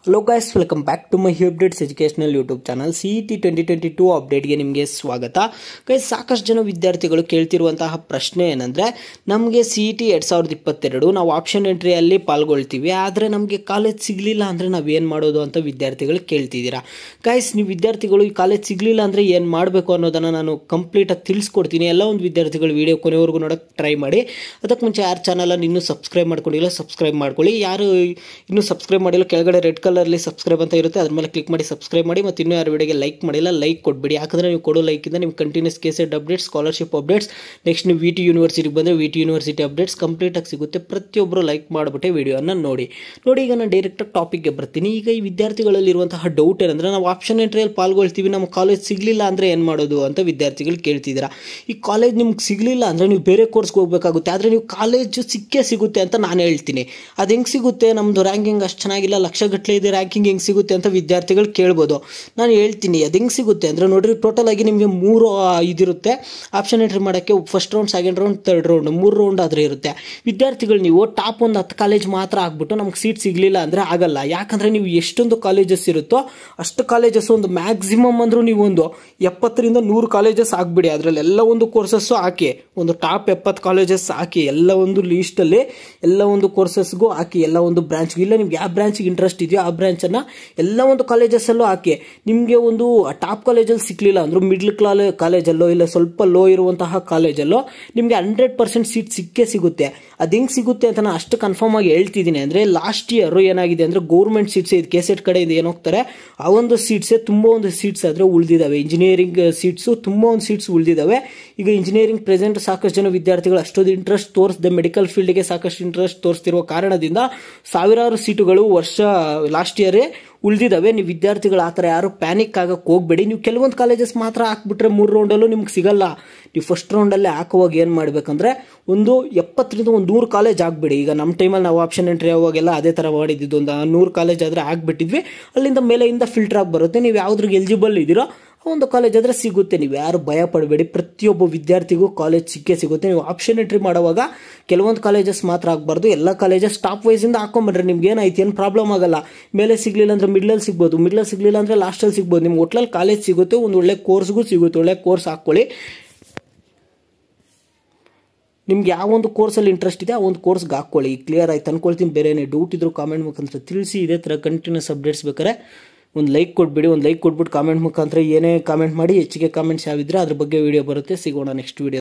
hello guys welcome back to my updates educational YouTube channel C E T twenty twenty two ಅಪ್ಡೇಟ್ಗೆ ನಿಮಗೆ ಸ್ವಾಗತ guys ಸಾಕಷ್ಟು ಜನ ವಿದ್ಯಾರ್ಥಿಗಳು ಕೇಳ್ತಿರುವಂತಹ ಪ್ರಶ್ನೆ ಏನಂದರೆ ನಮಗೆ ಸಿ ಇ ಟಿ ಎರಡು ಸಾವಿರದ ಇಪ್ಪತ್ತೆರಡು ನಾವು ಆಪ್ಷನ್ ಎಂಟ್ರಿಯಲ್ಲಿ ಪಾಲ್ಗೊಳ್ತೀವಿ ಆದರೆ ನಮಗೆ ಕಾಲೇಜ್ ಸಿಗಲಿಲ್ಲ ಅಂದರೆ ನಾವು ಏನು ಮಾಡೋದು ಅಂತ ವಿದ್ಯಾರ್ಥಿಗಳು ಕೇಳ್ತಿದ್ದೀರಾ ಗೈಸ್ ನೀವು ವಿದ್ಯಾರ್ಥಿಗಳು ಈ ಕಾಲೇಜ್ ಸಿಗಲಿಲ್ಲ ಅಂದರೆ ಏನು ಮಾಡಬೇಕು ಅನ್ನೋದನ್ನು ನಾನು ಕಂಪ್ಲೀಟಾಗಿ ತಿಳಿಸ್ಕೊಡ್ತೀನಿ ಎಲ್ಲ ಒಂದು ವಿದ್ಯಾರ್ಥಿಗಳು ವಿಡಿಯೋ ಕೊನೆವರೆಗೂ ನೋಡೋಕ್ಕೆ ಟ್ರೈ ಮಾಡಿ ಅದಕ್ಕೆ ಮುಂಚೆ ಯಾರು ಚಾನಲನ್ನು ಇನ್ನೂ ಸಬ್ಸ್ಕ್ರೈಬ್ ಮಾಡ್ಕೊಂಡಿಲ್ಲ ಸಬ್ಸ್ಕ್ರೈಬ್ ಮಾಡ್ಕೊಳ್ಳಿ ಯಾರು ಇನ್ನೂ ಸಬ್ಸ್ಕ್ರೈಬ್ ಮಾಡಿಲ್ಲ ಕೆಳಗಡೆ ರೆಡ್ ಕಲರ್ಲಿ ಸಬ್ಸ್ಕ್ರೈಬ್ ಅಂತ ಇರುತ್ತೆ ಅದ್ರ ಮೇಲೆ ಕ್ಲಿಕ್ ಮಾಡಿ ಸಬ್ಸ್ಕ್ರೈಬ್ ಮಾಡಿ ಮತ್ತು ಇನ್ನೂ ಯಾರು ವಿಡಿಯೋಗೆ ಲೈಕ್ ಮಾಡಿಲ್ಲ ಲೈಕ್ ಕೊಟ್ಬಿಡಿ ಯಾಕಂದರೆ ನೀವು ಕೊಡೋ ಲೈಕಿಂದ ನಿಮ್ಗೆ continuous KCET updates scholarship updates next ನೀವು ವಿ ಟಿ ಯೂನಿವರ್ಸಿಟಿಗೆ ಬಂದರೆ ವಿ ಟಿ ಯೂನಿವರ್ಸಿಟಿ ಅಪ್ಡೇಟ್ಸ್ ಕಂಪ್ಲೀಟಾಗಿ ಸಿಗುತ್ತೆ ಪ್ರತಿಯೊಬ್ಬರು ಲೈಕ್ ಮಾಡಿಬಿಟ್ಟೆ ವಿಡಿಯೋನ ನೋಡಿ ನೋಡಿ ಈಗ ನಾನು ಡೈರೆಕ್ಟಾಗಿ ಟಾಪಿಕ್ಗೆ ಬರ್ತೀನಿ ಈಗ ಈ ವಿದ್ಯಾರ್ಥಿಗಳಲ್ಲಿರುವಂತಹ ಡೌಟ್ ಏನಂದರೆ ನಾವು ಆಪ್ಷನ್ ಎಂಟ್ರಿಯಲ್ಲಿ ಪಾಲ್ಗೊಳ್ತೀವಿ ನಮ್ಮ ಕಾಲೇಜ್ ಸಿಗಲಿಲ್ಲ ಅಂದರೆ ಏನು ಮಾಡೋದು ಅಂತ ವಿದ್ಯಾರ್ಥಿಗಳು ಕೇಳ್ತಿದ್ದೀರಾ ಈ ಕಾಲೇಜ್ ನಿಮ್ಗೆ ಸಿಗಲಿಲ್ಲ ಅಂದರೆ ನೀವು ಬೇರೆ ಕೋರ್ಸ್ಗೆ ಹೋಗಬೇಕಾಗುತ್ತೆ ಆದರೆ ನೀವು ಕಾಲೇಜು ಸಿಕ್ಕೇ ಸಿಗುತ್ತೆ ಅಂತ ನಾನು ಹೇಳ್ತೀನಿ ಅದು ಹೆಂಗೆ ಸಿಗುತ್ತೆ ನಮ್ಮದು ರ್ಯಾಂಕಿಂಗ್ ಅಷ್ಟು ಚೆನ್ನಾಗಿಲ್ಲ ಲಕ್ಷಗಟ್ಟಲೆ ಇದೆ ರ್ಯಾಂಕಿಂಗ್ ಹೆಂಗೆ ಸಿಗುತ್ತೆ ಅಂತ ವಿದ್ಯಾರ್ಥಿಗಳು ಕೇಳ್ಬೋದು ನಾನು ಹೇಳ್ತೀನಿ ಅದು ಹೆಂಗೆ ಸಿಗುತ್ತೆ ಅಂದರೆ ನೋಡ್ರಿ ಟೋಟಲ್ ಆಗಿ ನಿಮಗೆ ಮೂರು ಆ, ಇದಿರುತ್ತೆ ಆಪ್ಷನ್ ಎಂಟ್ರಿ ಮಾಡೋಕ್ಕೆ first round second round third round ಮೂರು ರೌಂಡ್ ಆದರೆ ಇರುತ್ತೆ ವಿದ್ಯಾರ್ಥಿಗಳು ನೀವು ಟಾಪ್ ಒಂದು ಹತ್ತು ಕಾಲೇಜ್ ಮಾತ್ರ ಆಗ್ಬಿಟ್ಟು ನಮ್ಗೆ ಸೀಟ್ ಸಿಗಲಿಲ್ಲ ಅಂದರೆ ಆಗಲ್ಲ ಯಾಕಂದರೆ ನೀವು ಎಷ್ಟೊಂದು ಕಾಲೇಜಸ್ ಇರುತ್ತೋ ಅಷ್ಟು ಕಾಲೇಜಸ್ ಒಂದು ಮ್ಯಾಕ್ಸಿಮಮ್ ಅಂದರೂ ನೀವು ಒಂದು ಎಪ್ಪತ್ತರಿಂದ ನೂರು ಕಾಲೇಜಸ್ ಆಗಿಬಿಡಿ ಅದರಲ್ಲಿ ಎಲ್ಲ ಒಂದು ಕೋರ್ಸಸ್ಸು ಹಾಕಿ ಒಂದು ಟಾಪ್ ಎಪ್ಪತ್ತು ಕಾಲೇಜಸ್ ಹಾಕಿ ಎಲ್ಲ ಒಂದು ಲೀಸ್ಟಲ್ಲಿ ಎಲ್ಲ ಒಂದು ಕೋರ್ಸಸ್ಗೂ ಹಾಕಿ ಎಲ್ಲ ಒಂದು ಬ್ರಾಂಚ್ಗೂ ಇಲ್ಲ ನಿಮ್ಗೆ ಯಾವ ಬ್ರಾಂಚ್ಗೆ ಇಂಟ್ರೆಸ್ಟ್ ಇದೆಯೋ ಆ ಬ್ರಾಂಚನ್ನು ಎಲ್ಲ ಒಂದು ಕಾಲೇಜಸ್ಸಲ್ಲೂ ಹಾಕಿ ನಿಮಗೆ ಒಂದು ಟಾಪ್ ಕಾಲೇಜಲ್ಲಿ ಸಿಕ್ಕಲಿಲ್ಲ ಅಂದರೂ ಮಿಡ್ಲ್ ಕ್ಲಾಲೆ ಕಾಲೇಜಲ್ಲೋ ಇಲ್ಲ ಸ್ವಲ್ಪ ಲೋ ಇರುವಂತಹ ಕಾಲೇಜಲ್ಲೋ ನಿಮಗೆ ಹಂಡ್ರೆಡ್ ಪರ್ಸೆಂಟ್ ಸೀಟ್ ಸಿಕ್ಕೇ ಸಿಗುತ್ತೆ ಅದು ಹೆಂಗೆ ಸಿಗುತ್ತೆ ಅಂತ ನಾನು ಅಷ್ಟು ಕನ್ಫರ್ಮ್ ಆಗಿ ಹೇಳ್ತಿದ್ದೀನಿ ಅಂದರೆ ಲಾಸ್ಟ್ ಇಯರು ಏನಾಗಿದೆ ಅಂದರೆ ಗೌರ್ಮೆಂಟ್ ಸೀಟ್ಸ್ ಇದು ಕೆ ಸೆಟ್ ಕಡೆ ಇದು ಏನು ಹೋಗ್ತಾರೆ ಆ ಒಂದು ಸೀಟ್ಸೇ ತುಂಬ ಒಂದು ಸೀಟ್ಸ್ ಆದರೆ ಉಳಿದಿದ್ದಾವೆ ಇಂಜಿನಿಯರಿಂಗ್ ಸೀಟ್ಸು ತುಂಬ ಒಂದು ಸೀಟ್ಸ್ ಉಳಿದಿದ್ದಾವೆ ಈಗ ಇಂಜಿನಿಯರಿಂಗ್ ಪ್ರೆಸೆಂಟ್ ಸಾಕಷ್ಟು ಜನ ವಿದ್ಯಾರ್ಥಿಗಳು ಅಷ್ಟೊಂದು ಇಂಟ್ರೆಸ್ಟ್ ತೋರಿಸದೆ ಮೆಡಿಕಲ್ ಫೀಲ್ಡ್ಗೆ ಸಾಕಷ್ಟು ಇಂಟ್ರೆಸ್ಟ್ ತೋರಿಸ್ತಿರುವ ಕಾರಣದಿಂದ ಸಾವಿರಾರು ಸೀಟುಗಳು ವರ್ಷ ಲಾಸ್ಟ್ ಇಯರೇ ಉಳಿದಿದ್ದಾವೆ ನೀವು ವಿದ್ಯಾರ್ಥಿಗಳು ಆ ಥರ ಯಾರು ಪ್ಯಾನಿಕ್ ಆಗಕ್ಕೆ ಹೋಗಬೇಡಿ ನೀವು ಕೆಲವೊಂದು ಕಾಲೇಜಸ್ ಮಾತ್ರ ಹಾಕ್ಬಿಟ್ರೆ ಮೂರು ರೌಂಡಲ್ಲೂ ನಿಮ್ಗೆ ಸಿಗಲ್ಲ ನೀವು ಫಸ್ಟ್ ರೌಂಡಲ್ಲೇ ಹಾಕುವಾಗ ಏನು ಮಾಡಬೇಕಂದ್ರೆ ಒಂದು ಎಪ್ಪತ್ತರಿಂದ ಒಂದು ನೂರು ಕಾಲೇಜ್ ಆಗಬೇಡಿ ಈಗ ನಮ್ಮ ಟೈಮಲ್ಲಿ ನಾವು ಆಪ್ಷನ್ ಎಂಟ್ರಿ ಆವಾಗೆಲ್ಲ ಅದೇ ಥರ ಮಾಡಿದ್ದು ಒಂದು ನೂರು ಕಾಲೇಜ್ ಆದರೆ ಆಗಿಬಿಟ್ಟಿದ್ವಿ ಅಲ್ಲಿಂದ ಮೇಲೆಯಿಂದ ಫಿಲ್ಟರ್ ಆಗಿ ಬರುತ್ತೆ ನೀವು ಯಾವುದ್ರಿಗೆ ಎಲಿಜಿಬಲ್ ಇದ್ದೀರೋ ಆ ಒಂದು ಕಾಲೇಜ್ ಆದರೆ ಸಿಗುತ್ತೆ ನೀವು ಯಾರು ಭಯ ಪಡಬೇಡಿ ಪ್ರತಿಯೊಬ್ಬ ವಿದ್ಯಾರ್ಥಿಗೂ ಕಾಲೇಜ್ ಸಿಕ್ಕೇ ಸಿಗುತ್ತೆ ನೀವು ಆಪ್ಷನ್ ಎಂಟ್ರಿ ಮಾಡುವಾಗ ಕೆಲವೊಂದು ಕಾಲೇಜಸ್ ಮಾತ್ರ ಆಗಬಾರ್ದು ಎಲ್ಲ ಕಾಲೇಜಸ್ ಟಾಪ್ ವೈಸಿಂದ ಹಾಕೊಂಬರ್ರಿ ನಿಮ್ಗೆ ಏನಾಯ್ತು ಏನು ಪ್ರಾಬ್ಲಮ್ ಆಗಲ್ಲ ಮೇಲೆ ಸಿಗಲಿಲ್ಲ ಅಂದರೆ ಮಿಡ್ಲಲ್ಲಿ ಸಿಗ್ಬೋದು ಮಿಡ್ಲಲ್ಲಿ ಸಿಗಲಿಲ್ಲ ಅಂದರೆ ಲಾಸ್ಟಲ್ಲಿ ಸಿಗ್ಬೋದು ನಿಮ್ಗೆ ಒಟ್ಲಲ್ಲಿ ಕಾಲೇಜ್ ಸಿಗುತ್ತೆ ಒಂದು ಒಳ್ಳೆ ಕೋರ್ಸ್ಗೂ ಸಿಗುತ್ತೆ ಒಳ್ಳೆ ಕೋರ್ಸ್ ಹಾಕ್ಕೊಳ್ಳಿ ನಿಮ್ಗೆ ಯಾವ ಒಂದು ಕೋರ್ಸಲ್ಲಿ ಇಂಟ್ರೆಸ್ಟ್ ಇದೆ ಆ ಒಂದು ಕೋರ್ಸ್ಗೆ ಹಾಕ್ಕೊಳ್ಳಿ ಕ್ಲಿಯರ್ ಆಯ್ತು ಅನ್ಕೊಳ್ತೀನಿ ಬೇರೆ ಏನೇ ಡೌಟ್ ಇದ್ರು ಕಾಮೆಂಟ್ ಮುಖಾಂತರ ತಿಳಿಸಿ ಇದೇ ಥರ ಕಂಟಿನ್ಯೂಸ್ ಅಪ್ಡೇಟ್ಸ್ ಬೇಕಾರೆ ಒಂದು ಲೈಕ್ ಕೊಟ್ಬಿಡಿ ಒಂದು ಲೈಕ್ ಕೊಟ್ಬಿಟ್ಟು ಕಾಮೆಂಟ್ ಮುಖಾಂತರ ಏನೇ ಕಾಮೆಂಟ್ ಮಾಡಿ ಹೆಚ್ಚಿಗೆ ಕಾಮೆಂಟ್ಸ್ ಯಾವಿದ್ರೆ ಅದ್ರ ಬಗ್ಗೆ ವಿಡಿಯೋ ಬರುತ್ತೆ ಸಿಗೋಣ ನೆಕ್ಸ್ಟ್ ವಿಡಿಯೋ